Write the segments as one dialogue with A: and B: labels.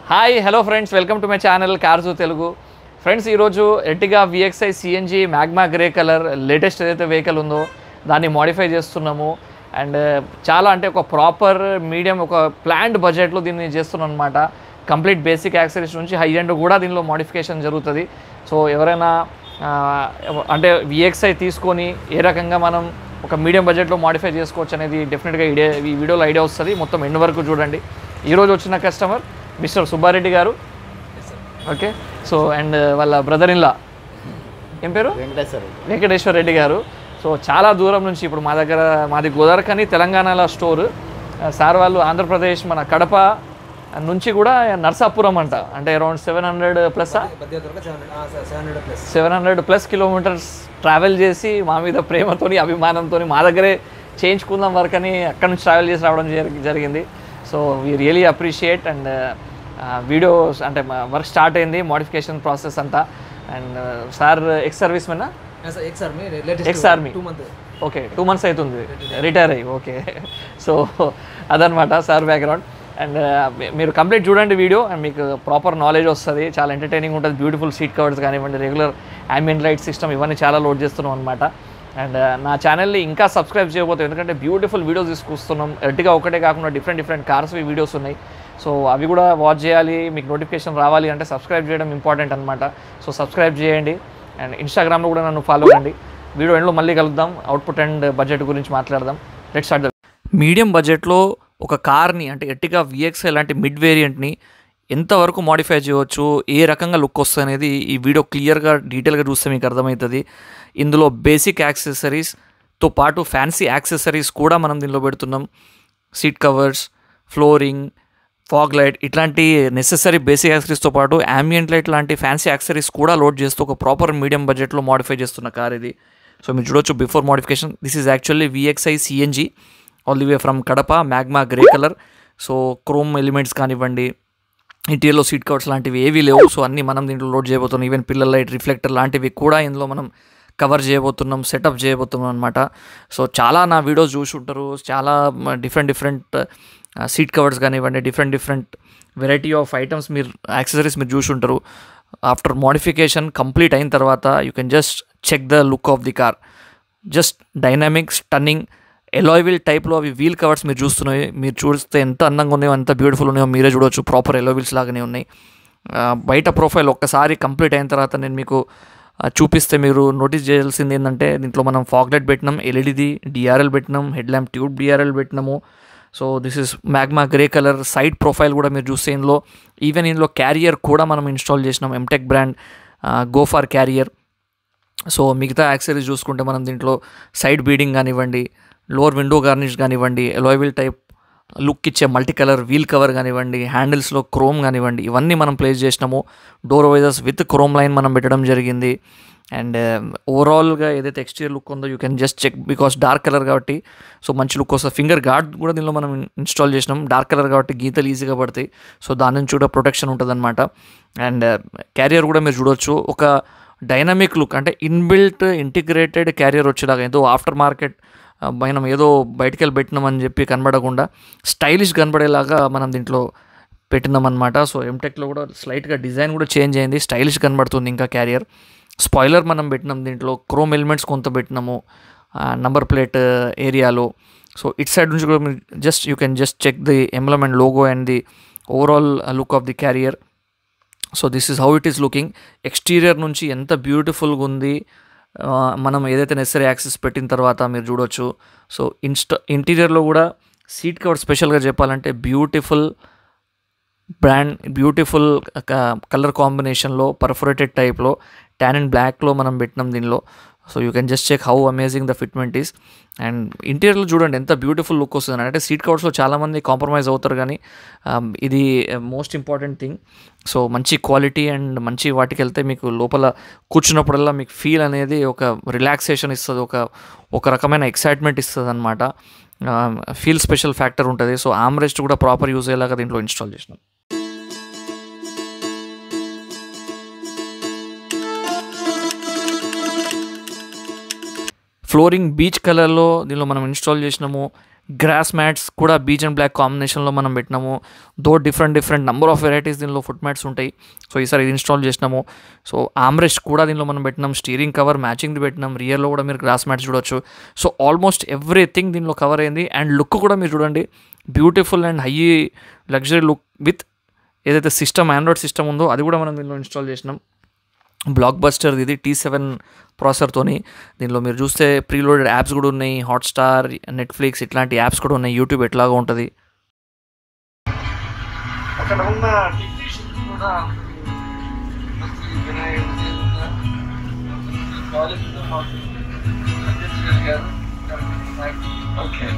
A: hi hello friends welcome to my channel cars Telugu friends ఈరోజు Ertiga VXI CNG magma grey colour latest ఏదైతే vehicle ఉందో దాన్ని modify చేస్తున్నాము and చాలా అంటే ఒక ప్రాపర్ మీడియం ఒక ప్లాండ్ బడ్జెట్లో దీన్ని చేస్తున్నాం అనమాట కంప్లీట్ బేసిక్ యాక్సరీస్ నుంచి హై ఎండ్ కూడా దీనిలో మోడిఫికేషన్ జరుగుతుంది సో ఎవరైనా ఆ, అంటే విఎక్స్ఐ తీసుకొని ఏ రకంగా మనం ఒక మీడియం బడ్జెట్లో మోడిఫై చేసుకోవచ్చు అనేది డెఫినెట్గా ఐడియా ఈ వీడియోలో ఐడియా వస్తుంది మొత్తం ఎండ్ వరకు చూడండి ఈరోజు వచ్చిన కస్టమర్ మిస్టర్ సుబ్బారెడ్డి గారు ఓకే సో అండ్ వాళ్ళ బ్రదర్ ఇన్లా ఏం పేరు
B: వెంకటేశ్వర
A: వెంకటేశ్వర రెడ్డి గారు సో చాలా దూరం నుంచి ఇప్పుడు మా దగ్గర మాది గోదావరికని తెలంగాణలో స్టోర్ సార్ వాళ్ళు ఆంధ్రప్రదేశ్ మన కడప నుంచి కూడా నర్సాపురం అంట అంటే అరౌండ్ సెవెన్ హండ్రెడ్ ప్లస్
C: భద్రతగా seven hundred plus
A: seven hundred plus kilometres travel చేసి మా మీద ప్రేమతోని అభిమానంతో మా దగ్గరే చేయించుకుందాం వర్క్ అని అక్కడ నుంచి ట్రావెల్ చేసి రావడం జరి- జరిగింది so we really appreciate and videos అంటే వర్క్ స్టార్ట్ అయింది మోడిఫికేషన్ ప్రాసెస్ అంతా అండ్ సార్ ఎక్స్ సర్వీస్ మెన్నా
C: ex army latest
A: ex army
C: two month
A: okay two months అవుతుంది రిటైర్ అయ్యి ఓకే సో అదనమాట సార్ బ్యాక్గ్రౌండ్ అండ్ మీరు కంప్లీట్ చూడండి video and మీకు ప్రాపర్ నాలెడ్జ్ వస్తుంది చాలా ఎంటర్టైనింగ్ ఉంటుంది బ్యూటిఫుల్ సీట్ కవర్స్ కానివ్వండి రెగ్యులర్ ambient లైట్ సిస్టమ్ ఇవన్నీ చాలా లోడ్ చేస్తున్నాం అనమాట అండ్ నా ఛానల్ని ఇంకా సబ్స్క్రైబ్ చేయకపోతే ఎందుకంటే బ్యూటిఫుల్ వీడియోస్ తీసుకొస్తున్నాం ఎర్టిగా ఒకటే కాకుండా డిఫరెంట్ డిఫరెంట్ కార్స్ వీడియోస్ ఉన్నాయి సో అవి కూడా వాచ్ చేయాలి మీకు నోటిఫికేషన్ రావాలి అంటే సబ్స్క్రైబ్ చేయడం ఇంపార్టెంట్ అనమాట సో సబ్స్క్రైబ్ చేయండి అండ్ ఇన్స్టాగ్రామ్లో కూడా నన్ను ఫాలో కండి వీడియో ఎండ్లో మళ్ళీ కలుద్దాం అవుట్పుట్ అండ్ బడ్జెట్ గురించి మాట్లాడదాం లెట్ స్టార్ట్ ద మీడియం బడ్జెట్లో ఒక కార్ని అంటే ఎట్టిగా విఎక్స్ఐ లాంటి మిడ్ వేరియంట్ని ఎంతవరకు మాడిఫై చేయవచ్చు ఏ రకంగా లుక్ వస్తుంది అనేది ఈ వీడియో క్లియర్గా డీటెయిల్గా చూస్తే మీకు అర్థమవుతుంది ఇందులో బేసిక్ యాక్సెసరీస్తో పాటు ఫ్యాన్సీ యాక్సెసరీస్ కూడా మనం దీనిలో పెడుతున్నాం seat covers flooring fog light ఇట్లాంటి నెసెసరీ బేసిక్ యాక్సరీస్తో పాటు ambient లైట్ లాంటి ఫ్యాన్సీ యాక్సరీస్ కూడా లోడ్ చేస్తూ ఒక ప్రాపర్ మీడియం బడ్జెట్లో మాడిఫై చేస్తున్న కార్ ఇది సో మీరు చూడొచ్చు before modification this is actually VXI CNG all the way from Kadapa magma grey colour so chrome elements కానివ్వండి ఇంటీరియర్లో సీట్ కవర్స్ లాంటివి ఏవీ లేవు సో అన్నీ మనం దీంట్లో లోడ్ చేయబోతున్నాం ఈవెన్ పిల్లల లైట్ రిఫ్లెక్టర్ లాంటివి కూడా ఇందులో మనం కవర్ చేయబోతున్నాం సెటప్ చేయబోతున్నాం అనమాట సో చాలా నా వీడియోస్ చూసి ఉంటారు చాలా డిఫరెంట్ డిఫరెంట్ సీట్ కవర్స్ కానివ్వండి different different variety of items మీరు యాక్సెసరీస్ మీరు చూసి ఉంటారు ఆఫ్టర్ మోడిఫికేషన్ కంప్లీట్ అయిన తర్వాత you can just check the look of the car just dynamic stunning alloy wheel టైప్లో అవి వీల్ కవర్స్ మీరు చూస్తున్నాయి మీరు చూస్తే ఎంత అందంగా ఉన్నాయో ఎంత బ్యూటిఫుల్ ఉన్నాయో మీరే చూడొచ్చు ప్రాపర్ ఎలో వీల్స్ లాగానే ఉన్నాయి ఆ, బయట ప్రొఫైల్ ఒక్కసారి కంప్లీట్ అయిన తర్వాత నేను మీకు ఆ, చూపిస్తే మీరు నోటీస్ చేయాల్సింది ఏంటంటే దీంట్లో మనం ఫాగ్లైట్ పెట్టినాం ఎల్ఈడిది డిఆర్ఎల్ పెట్టినాం హెడ్ ల్యాంప్ ట్యూబ్ డిఆర్ఎల్ పెట్టినాము so this is magma grey colour side profile కూడా మీరు చూస్తే ఇందులో ఈవెన్ ఇందులో క్యారియర్ కూడా మనం ఇన్స్టాల్ చేసినాం ఎంటెక్ బ్రాండ్ గోఫార్ క్యారియర్ సో మిగతా యాక్సరీస్ చూసుకుంటే మనం దీంట్లో సైడ్ బీడింగ్ కానివ్వండి లోవర్ విండో గార్నిష్ కానివ్వండి ఎలాయివిల్ టైప్ లుక్ ఇచ్చే మల్టీ కలర్ వీల్ కవర్ కానివ్వండి హ్యాండిల్స్లో క్రోమ్ కానివ్వండి ఇవన్నీ మనం ప్లేస్ చేసినాము door visors with chrome line మనం పెట్టడం జరిగింది అండ్ ఓవరాల్గా ఏదైతే ఎక్స్టీరియర్ లుక్ ఉందో you can just check because dark colour కాబట్టి సో మంచి లుక్ వస్తుంది ఫింగర్ గార్డ్ కూడా దీనిలో మనం ఇన్స్టాల్ చేసినాం డార్క్ కలర్ కాబట్టి గీతలు ఈజీగా పడతాయి సో దాని నుంచి కూడా ప్రొటెక్షన్ ఉంటుంది అనమాట అండ్ క్యారియర్ కూడా మీరు చూడొచ్చు ఒక డైనమిక్ లుక్ అంటే ఇన్బిల్ట్ ఇంటిగ్రేటెడ్ క్యారియర్ వచ్చేలాగా ఏదో ఆఫ్టర్ మార్కెట్ మనం ఏదో బయటికి వెళ్ళి పెట్టినామని చెప్పి కనబడకుండా స్టైలిష్ కనబడేలాగా మనం దీంట్లో పెట్టినామన్నమాట సో ఎంటెక్లో కూడా స్లైట్గా డిజైన్ కూడా చేంజ్ అయింది స్టైలిష్ కనబడుతుంది ఇంకా క్యారియర్ స్పాయిలర్ మనం పెట్టినాం దీంట్లో క్రోమ్ ఎలిమెంట్స్ కొంత పెట్టినాము నంబర్ ప్లేట్ ఏరియాలో సో ఇట్ సైడ్ నుంచి కూడా just you can just check the emblem and logo and the overall look of the carrier so this is how it is looking exterior నుంచి ఎంత బ్యూటిఫుల్గా ఉంది ఆ, మనం ఏదైతే నెసరీ యాక్సెస్ పెట్టిన తర్వాత మీరు చూడొచ్చు సో ఇన్స్టా ఇంటీరియర్లో కూడా సీట్ కవర్ స్పెషల్గా చెప్పాలంటే బ్యూటిఫుల్ బ్రాండ్ బ్యూటిఫుల్ కలర్ కాంబినేషన్లో పర్ఫొరేటెడ్ టైప్లో ట్యాన్ అండ్ బ్లాక్లో మనం పెట్టినాం దీనిలో so you can just check how amazing the fitment is and ఇంటీరియర్లో చూడండి ఎంత బ్యూటిఫుల్ లుక్ వస్తుంది అంటే సీట్ కవర్స్లో చాలామంది కాంప్రమైజ్ అవుతారు కానీ um, ఇది మోస్ట్ ఇంపార్టెంట్ థింగ్ సో మంచి క్వాలిటీ అండ్ మంచి వాటికి వెళ్తే మీకు లోపల కూర్చున్నప్పుడల్లా మీకు ఫీల్ అనేది ఒక రిలాక్సేషన్ ఇస్తుంది ఒక ఒక రకమైన ఎక్సైట్మెంట్ ఇస్తుంది అనమాట ఫీల్ స్పెషల్ ఫ్యాక్టర్ ఉంటుంది సో ఆమ్రెస్ట్ కూడా ప్రాపర్ యూజ్ అయ్యేలాగా దీంట్లో ఇన్స్టాల్ చేసినాం ఫ్లోరింగ్ బీచ్ కలర్లో దీనిలో మనం ఇన్స్టాల్ చేసినాము గ్రాస్ మ్యాట్స్ కూడా బీచ్ అండ్ బ్లాక్ కాంబినేషన్లో మనం పెట్టినాము though different different number of varieties దీనిలో ఫుట్ మ్యాట్స్ ఉంటాయి సో ఈసారి ఇది ఇన్స్టాల్ చేసినాము సో ఆమ్రెస్ట్ కూడా దీనిలో మనం పెట్టినాం స్టీరింగ్ కవర్ మ్యాచింగ్ది పెట్టినాం రియర్లో కూడా మీరు గ్రాస్ మ్యాట్స్ చూడొచ్చు సో ఆల్మోస్ట్ ఎవ్రీథింగ్ దీనిలో కవర్ అయింది అండ్ లుక్ కూడా మీరు చూడండి beautiful and high luxury look with ఏదైతే సిస్టమ్ ఆండ్రాయిడ్ సిస్టమ్ ఉందో అది కూడా మనం దీనిలో ఇన్స్టాల్ చేసినాం బ్లాక్ బస్టర్ ఇది టీ సెవెన్ ప్రాసెసర్తోని దీనిలో మీరు చూస్తే ప్రీలోడెడ్ యాప్స్ కూడా ఉన్నాయి హాట్స్టార్ నెట్ఫ్లిక్స్ ఇట్లాంటి యాప్స్ కూడా ఉన్నాయి యూట్యూబ్ ఎట్లాగా ఉంటుంది
B: అక్కడ ఉన్న టెక్నీషియన్ కూడా okay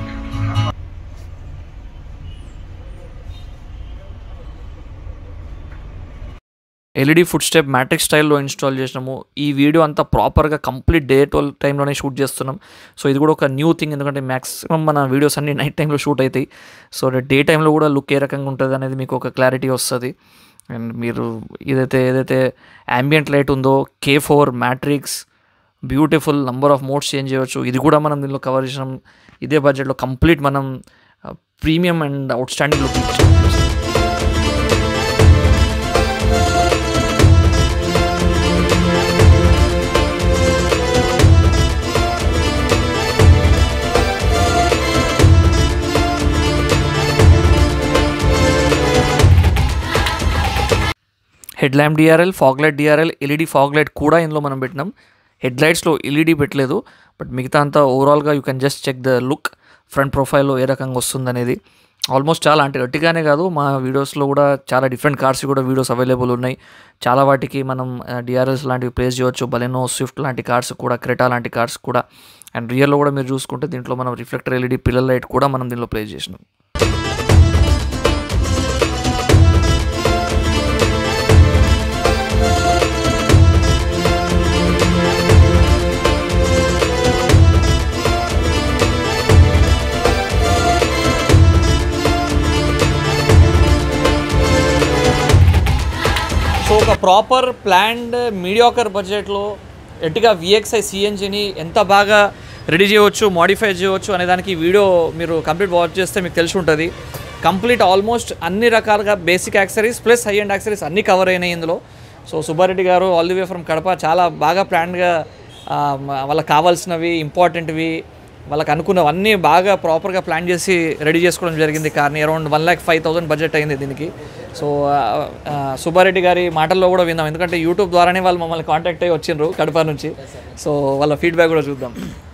A: LED foot step matrix స్టైల్లో ఇన్స్టాల్ చేసినాము ఈ వీడియో అంతా ప్రాపర్గా కంప్లీట్ డే ట్వెల్వ్ టైంలోనే షూట్ చేస్తున్నాం సో ఇది కూడా ఒక న్యూ థింగ్ ఎందుకంటే మ్యాక్సిమం మన వీడియోస్ అన్ని నైట్ టైంలో షూట్ అవుతాయి సో డే టైంలో కూడా లుక్ ఏ రకంగా ఉంటుంది అనేది మీకు ఒక క్లారిటీ వస్తుంది అండ్ మీరు ఏదైతే ఏదైతే ambient లైట్ ఉందో K four matrix beautiful number of modes change చేయవచ్చు ఇది కూడా మనం దీనిలో కవర్ చేసినాం ఇదే బడ్జెట్లో కంప్లీట్ మనం premium and outstanding look ఇచ్చాం head lamp DRL fog light DRL LED fog light కూడా ఇందులో మనం పెట్టినాం హెడ్ లైట్స్లో ఎల్ఈడి పెట్టలేదు బట్ మిగతా అంతా ఓవరాల్గా you can just check the look front ప్రొఫైల్లో ఏ రకంగా వస్తుంది అనేది ఆల్మోస్ట్ చాలా అంటే గట్టిగానే కాదు మా వీడియోస్లో కూడా చాలా డిఫరెంట్ కార్స్ కూడా వీడియోస్ అవైలబుల్ ఉన్నాయి చాలా వాటికి మనం డిఆర్ఎల్స్ లాంటివి ప్లేస్ చేయవచ్చు బలెనో స్విఫ్ట్ లాంటి కార్స్ కూడా క్రెటా లాంటి కార్స్ కూడా అండ్ రియల్లో కూడా మీరు చూసుకుంటే దీంట్లో మనం రిఫ్లెక్టర్ ఎల్ఈడి పిల్లల లైట్ కూడా మనం దీనిలో ప్లేస్ చేసినాం సో ఒక ప్రాపర్ ప్లాన్డ్ మీడియాకర్ బడ్జెట్లో ఎట్టిగా విఎక్స్ఐ సిఎన్జిని ఎంత బాగా రెడీ చేయవచ్చు మాడిఫై చేయవచ్చు అనే దానికి ఈ వీడియో మీరు కంప్లీట్ వాచ్ చేస్తే మీకు తెలిసి ఉంటుంది కంప్లీట్ ఆల్మోస్ట్ అన్ని రకాలుగా basic accessories plus high and accessories అన్నీ కవర్ అయినాయి ఇందులో సో సుబ్బారెడ్డి గారు all the way from Kadapa చాలా బాగా ప్లాన్డ్గా వాళ్ళకి కావాల్సినవి ఇంపార్టెంట్వి వాళ్ళకి అనుకున్నవన్నీ బాగా ప్రాపర్గా ప్లాన్ చేసి రెడీ చేసుకోవడం జరిగింది కార్ని around one lakh five thousand budget అయింది దీనికి సో ఆ, ఆ, సుబ్బారెడ్డి గారి మాటల్లో కూడా విందాం ఎందుకంటే యూట్యూబ్ ద్వారానే వాళ్ళు మమ్మల్ని కాంటాక్ట్ అయ్యి వచ్చిండ్రు కడప నుంచి సో వాళ్ళ ఫీడ్బ్యాక్ కూడా చూద్దాం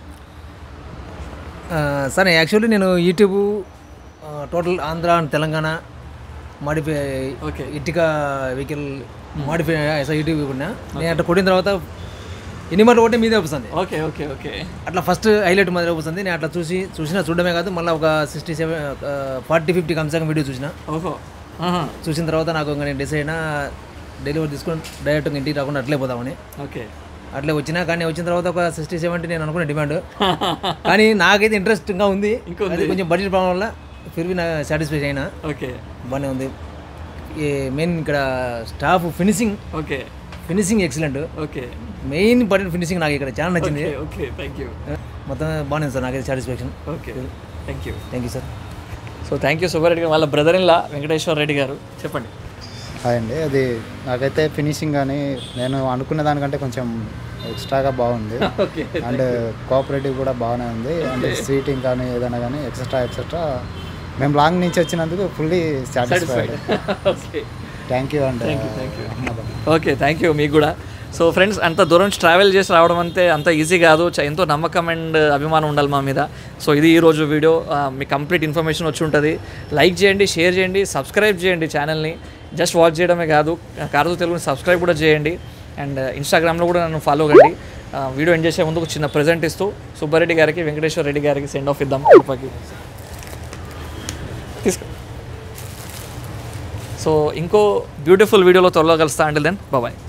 C: ఆ, సార్ యాక్చువల్లీ నేను యూట్యూబ్ ఆ, total Andhra and Telangana modify
A: okay
C: ఇటుక వెహికల్ మాడిఫై సార్ యూట్యూబ్ కొన్నా నేను అట్లా కొట్టిన తర్వాత ఎన్ని మాటలు కొట్టే మీదే వస్తుంది
A: ఓకే ఓకే ఓకే
C: అట్లా ఫస్ట్ హైలైట్ మాదిరి వస్తుంది నేను అట్లా చూసి చూసినా చూడడమే కాదు మళ్ళీ ఒక సిక్స్టీ సెవెన్ ఫార్టీ ఫిఫ్టీ కమ్సంగ్ వీడియో చూసిన
A: ఓహో
C: చూసిన తర్వాత నాకు ఇంకా నేను డిసైడ్ అయినా డెలివరీ తీసుకొని డైరెక్ట్ ఇంటికి రాకుండా అట్లే పోదామని
A: ఓకే
C: అట్లే వచ్చినా కానీ వచ్చిన తర్వాత ఒక సిక్స్టీ సెవెంటీ నేను అనుకునే డిమాండ్ కానీ నాకైతే ఇంట్రెస్టింగ్గా ఉంది అది కొంచెం బడ్జెట్ ప్రాబ్లం వల్ల ఫిర్వి నా సాటిస్ఫై అయినా
A: ఓకే
C: బాగానే ఉంది ఈ మెయిన్ ఇక్కడ staff finishing
A: okay
C: finishing excellent
A: okay
C: main important finishing నాకు ఇక్కడ చాలా నచ్చింది
A: ఓకే థ్యాంక్ యూ
C: మొత్తం బాగానే ఉంది సార్ నాకైతే satisfaction
A: okay thank you
C: thank you sir
A: so thank you Subbareddy గారు వాళ్ళ బ్రదర్ ఇన్లా వెంకటేశ్వర రెడ్డి గారు చెప్పండి
D: హాయ్ అండి అది నాకైతే ఫినిషింగ్ కానీ నేను అనుకున్న దానికంటే కొంచెం ఎక్స్ట్రాగా బాగుంది
A: ఓకే
D: అండ్ కోఆపరేటివ్ కూడా బాగానే ఉంది అండ్ సీటింగ్ కానీ ఏదైనా కానీ ఎక్సెట్రా ఎక్సెట్రా మేము లాంగ్ నుంచి వచ్చినందుకు fully satisfied
A: okay
D: thank you and
A: thank you okay thank you మీకు కూడా సో ఫ్రెండ్స్ అంత దూరం నుంచి ట్రావెల్ చేసి రావడం అంతే అంత ఈజీ కాదు చ- ఎంతో నమ్మకం అండ్ అభిమానం ఉండాలి మా మీద సో ఇది ఈరోజు వీడియో ఆ, మీకు కంప్లీట్ ఇన్ఫర్మేషన్ వచ్చి ఉంటుంది లైక్ చేయండి షేర్ చేయండి సబ్స్క్రైబ్ చేయండి ఛానల్ని జస్ట్ వాచ్ చేయడమే కాదు కారదు తెలుగుని సబ్స్క్రైబ్ కూడా చేయండి అండ్ ఇన్స్టాగ్రామ్లో కూడా నన్ను ఫాలో కండి ఆ, వీడియో ఎండ్ చేసే ముందు ఒక చిన్న ప్రజెంట్ ఇస్తూ సుబ్బారెడ్డి గారికి వెంకటేశ్వర రెడ్డి గారికి సెండ్ ఆఫ్ ఇద్దాం కృపకి తీసుకో సో ఇంకో బ్యూటిఫుల్ వీడియోలో త్వరలో కలుస్తా అండి దెన్ బాయ్